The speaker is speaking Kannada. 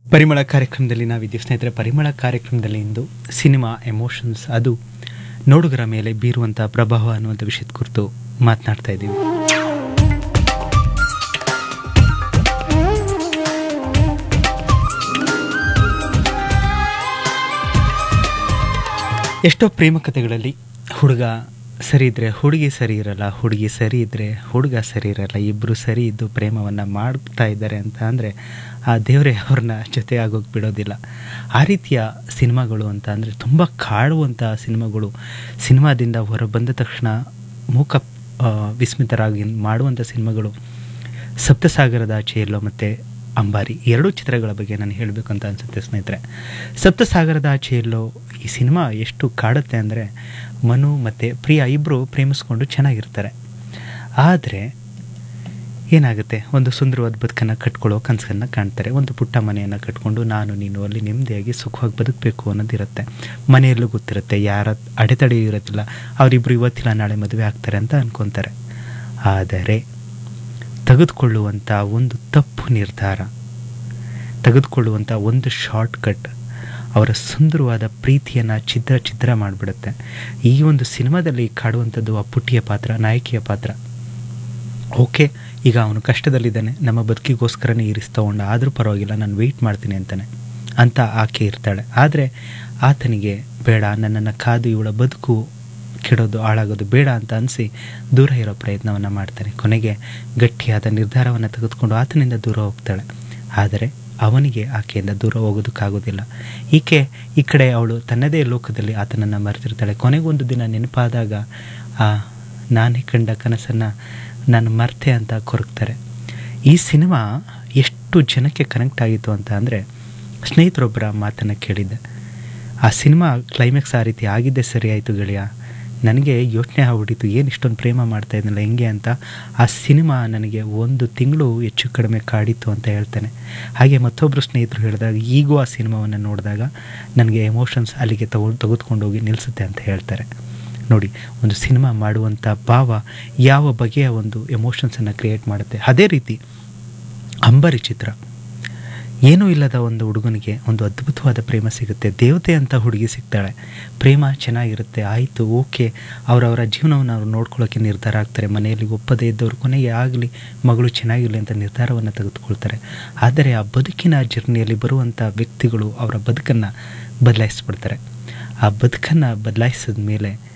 ಪರಿಮಳ ಕಾರ್ಯಕ್ರಮದಲ್ಲಿ ನಾವಿದ್ದೀವಿ ಸ್ನೇಹಿತರೆ ಪರಿಮಳ ಕಾರ್ಯಕ್ರಮದಲ್ಲಿ ಇಂದು ಸಿನಿಮಾ ಎಮೋಷನ್ಸ್ ಅದು ನೋಡುಗರ ಮೇಲೆ ಬೀರುವಂಥ ಪ್ರಭಾವ ಅನ್ನುವಂಥ ವಿಷಯದ ಕುರಿತು ಮಾತನಾಡ್ತಾ ಇದ್ದೀವಿ ಎಷ್ಟೋ ಪ್ರೇಮ ಕಥೆಗಳಲ್ಲಿ ಹುಡುಗ ಸರಿ ಇದ್ದರೆ ಹುಡುಗಿ ಸರಿ ಇರಲ್ಲ ಹುಡುಗಿ ಸರಿ ಇದ್ದರೆ ಹುಡುಗ ಸರಿ ಇರಲ್ಲ ಇಬ್ಬರು ಸರಿ ಇದ್ದು ಪ್ರೇಮವನ್ನು ಮಾಡ್ತಾ ಇದ್ದಾರೆ ಅಂತ ಅಂದರೆ ಆ ದೇವರೇ ಅವ್ರನ್ನ ಜೊತೆ ಆಗೋಗಿ ಬಿಡೋದಿಲ್ಲ ಆ ರೀತಿಯ ಸಿನಿಮಾಗಳು ಅಂತ ಅಂದರೆ ತುಂಬ ಕಾಡುವಂಥ ಸಿನಿಮಾಗಳು ಸಿನಿಮಾದಿಂದ ಹೊರ ಬಂದ ತಕ್ಷಣ ಮೂಕ ಆ, ವಿಸ್ಮಿತರಾಗಿ ಮಾಡುವಂಥ ಸಿನಿಮಾಗಳು ಸಪ್ತಸಾಗರದ ಆಚೆಯಲ್ಲೋ ಮತ್ತು ಅಂಬಾರಿ ಎರಡೂ ಚಿತ್ರಗಳ ಬಗ್ಗೆ ನಾನು ಹೇಳಬೇಕು ಅಂತ ಅನಿಸುತ್ತೆ ಸ್ನೇಹಿತರೆ ಸಪ್ತಸಾಗರದ ಆಚೆಯಲ್ಲೋ ಈ ಸಿನಿಮಾ ಎಷ್ಟು ಕಾಡುತ್ತೆ ಅಂದರೆ ಮನು ಮತ್ತು ಪ್ರಿಯಾ ಇಬ್ಬರು ಪ್ರೇಮಿಸ್ಕೊಂಡು ಚೆನ್ನಾಗಿರ್ತಾರೆ ಆದರೆ ಏನಾಗುತ್ತೆ ಒಂದು ಸುಂದರವಾದ ಬದುಕನ್ನು ಕಟ್ಕೊಳ್ಳೋ ಕನಸನ್ನು ಕಾಣ್ತಾರೆ ಒಂದು ಪುಟ್ಟ ಮನೆಯನ್ನು ಕಟ್ಕೊಂಡು ನಾನು ನೀನು ಅಲ್ಲಿ ನೆಮ್ಮದಿಯಾಗಿ ಸುಖವಾಗಿ ಬದುಕಬೇಕು ಅನ್ನೋದಿರುತ್ತೆ ಮನೆಯಲ್ಲೂ ಗೊತ್ತಿರುತ್ತೆ ಯಾರ ಅಡೆತಡೆ ಇರೋದಿಲ್ಲ ಅವರಿಬ್ಬರು ಇವತ್ತಿಲ್ಲ ನಾಳೆ ಮದುವೆ ಆಗ್ತಾರೆ ಅಂತ ಅನ್ಕೊತಾರೆ ಆದರೆ ತೆಗೆದುಕೊಳ್ಳುವಂಥ ಒಂದು ತಪ್ಪು ನಿರ್ಧಾರ ತೆಗೆದುಕೊಳ್ಳುವಂಥ ಒಂದು ಶಾರ್ಟ್ಕಟ್ ಅವರ ಸುಂದರವಾದ ಪ್ರೀತಿಯನ್ನು ಛಿದ್ರ ಛಿದ್ರ ಮಾಡಿಬಿಡುತ್ತೆ ಈ ಒಂದು ಸಿನಿಮಾದಲ್ಲಿ ಕಾಡುವಂಥದ್ದು ಆ ಪುಟ್ಟಿಯ ಪಾತ್ರ ನಾಯಕಿಯ ಪಾತ್ರ ಓಕೆ ಈಗ ಅವನು ಕಷ್ಟದಲ್ಲಿದ್ದಾನೆ ನಮ್ಮ ಬದುಕಿಗೋಸ್ಕರನೇ ಇರಿಸ್ ತಗೊಂಡ ಆದರೂ ಪರವಾಗಿಲ್ಲ ನಾನು ವೆಯ್ಟ್ ಮಾಡ್ತೀನಿ ಅಂತಾನೆ ಅಂತ ಆಕೆ ಇರ್ತಾಳೆ ಆದರೆ ಆತನಿಗೆ ಬೇಡ ನನ್ನನ್ನು ಕಾದು ಇವಳ ಬದುಕು ಕೆಡೋದು ಹಾಳಾಗೋದು ಬೇಡ ಅಂತ ಅನಿಸಿ ದೂರ ಇರೋ ಪ್ರಯತ್ನವನ್ನು ಮಾಡ್ತಾನೆ ಕೊನೆಗೆ ಗಟ್ಟಿಯಾದ ನಿರ್ಧಾರವನ್ನು ತೆಗೆದುಕೊಂಡು ಆತನಿಂದ ದೂರ ಹೋಗ್ತಾಳೆ ಆದರೆ ಅವನಿಗೆ ಆಕೆಯಿಂದ ದೂರ ಹೋಗೋದಕ್ಕಾಗೋದಿಲ್ಲ ಈಕೆ ಈ ಕಡೆ ಅವಳು ತನ್ನದೇ ಲೋಕದಲ್ಲಿ ಆತನನ್ನು ಮರೆತಿರ್ತಾಳೆ ಕೊನೆಗೊಂದು ದಿನ ನೆನಪಾದಾಗ ಆ ನಾನೇ ಕಂಡ ಕನಸನ್ನು ನಾನು ಮರ್ತೆ ಅಂತ ಕೊರಗ್ತಾರೆ ಈ ಸಿನಿಮಾ ಎಷ್ಟು ಜನಕ್ಕೆ ಕನೆಕ್ಟ್ ಆಗಿತ್ತು ಅಂತ ಅಂದರೆ ಸ್ನೇಹಿತರೊಬ್ಬರ ಮಾತನ್ನು ಕೇಳಿದ್ದೆ ಆ ಸಿನಿಮಾ ಕ್ಲೈಮ್ಯಾಕ್ಸ್ ಆ ರೀತಿ ಆಗಿದ್ದೆ ಸರಿ ಆಯಿತು ಗೆಳೆಯ ನನಗೆ ಯೋಚನೆ ಆಗ್ಬಿಟ್ಟಿತ್ತು ಏನು ಇಷ್ಟೊಂದು ಪ್ರೇಮ ಮಾಡ್ತಾ ಇದ್ನಲ್ಲ ಹೆಂಗೆ ಅಂತ ಆ ಸಿನಿಮಾ ನನಗೆ ಒಂದು ತಿಂಗಳು ಹೆಚ್ಚು ಕಡಿಮೆ ಕಾಡಿತ್ತು ಅಂತ ಹೇಳ್ತಾನೆ ಹಾಗೆ ಮತ್ತೊಬ್ಬರು ಸ್ನೇಹಿತರು ಹೇಳಿದಾಗ ಈಗೂ ಆ ಸಿನಿಮಾವನ್ನು ನೋಡಿದಾಗ ನನಗೆ ಎಮೋಷನ್ಸ್ ಅಲ್ಲಿಗೆ ತಗೊಂಡು ತೆಗೆದುಕೊಂಡೋಗಿ ನಿಲ್ಲಿಸುತ್ತೆ ಅಂತ ಹೇಳ್ತಾರೆ ನೋಡಿ ಒಂದು ಸಿನಿಮಾ ಮಾಡುವಂಥ ಭಾವ ಯಾವ ಬಗೆಯ ಒಂದು ಎಮೋಷನ್ಸನ್ನು ಕ್ರಿಯೇಟ್ ಮಾಡುತ್ತೆ ಅದೇ ರೀತಿ ಅಂಬರಿ ಚಿತ್ರ ಏನೂ ಇಲ್ಲದ ಒಂದು ಹುಡುಗನಿಗೆ ಒಂದು ಅದ್ಭುತವಾದ ಪ್ರೇಮ ಸಿಗುತ್ತೆ ದೇವತೆ ಅಂತ ಹುಡುಗಿ ಸಿಗ್ತಾಳೆ ಪ್ರೇಮ ಚೆನ್ನಾಗಿರುತ್ತೆ ಆಯಿತು ಓಕೆ ಅವರವರ ಜೀವನವನ್ನು ಅವ್ರು ನೋಡ್ಕೊಳ್ಳೋಕ್ಕೆ ನಿರ್ಧಾರ ಆಗ್ತಾರೆ ಮನೆಯಲ್ಲಿ ಒಪ್ಪದೇ ಇದ್ದವರು ಕೊನೆಗೆ ಆಗಲಿ ಮಗಳು ಚೆನ್ನಾಗಿರಲಿ ಅಂತ ನಿರ್ಧಾರವನ್ನು ತೆಗೆದುಕೊಳ್ತಾರೆ ಆದರೆ ಆ ಬದುಕಿನ ಜರ್ನಿಯಲ್ಲಿ ಬರುವಂಥ ವ್ಯಕ್ತಿಗಳು ಅವರ ಬದುಕನ್ನು ಬದಲಾಯಿಸ್ಬಿಡ್ತಾರೆ ಆ ಬದುಕನ್ನು ಬದಲಾಯಿಸಿದ ಮೇಲೆ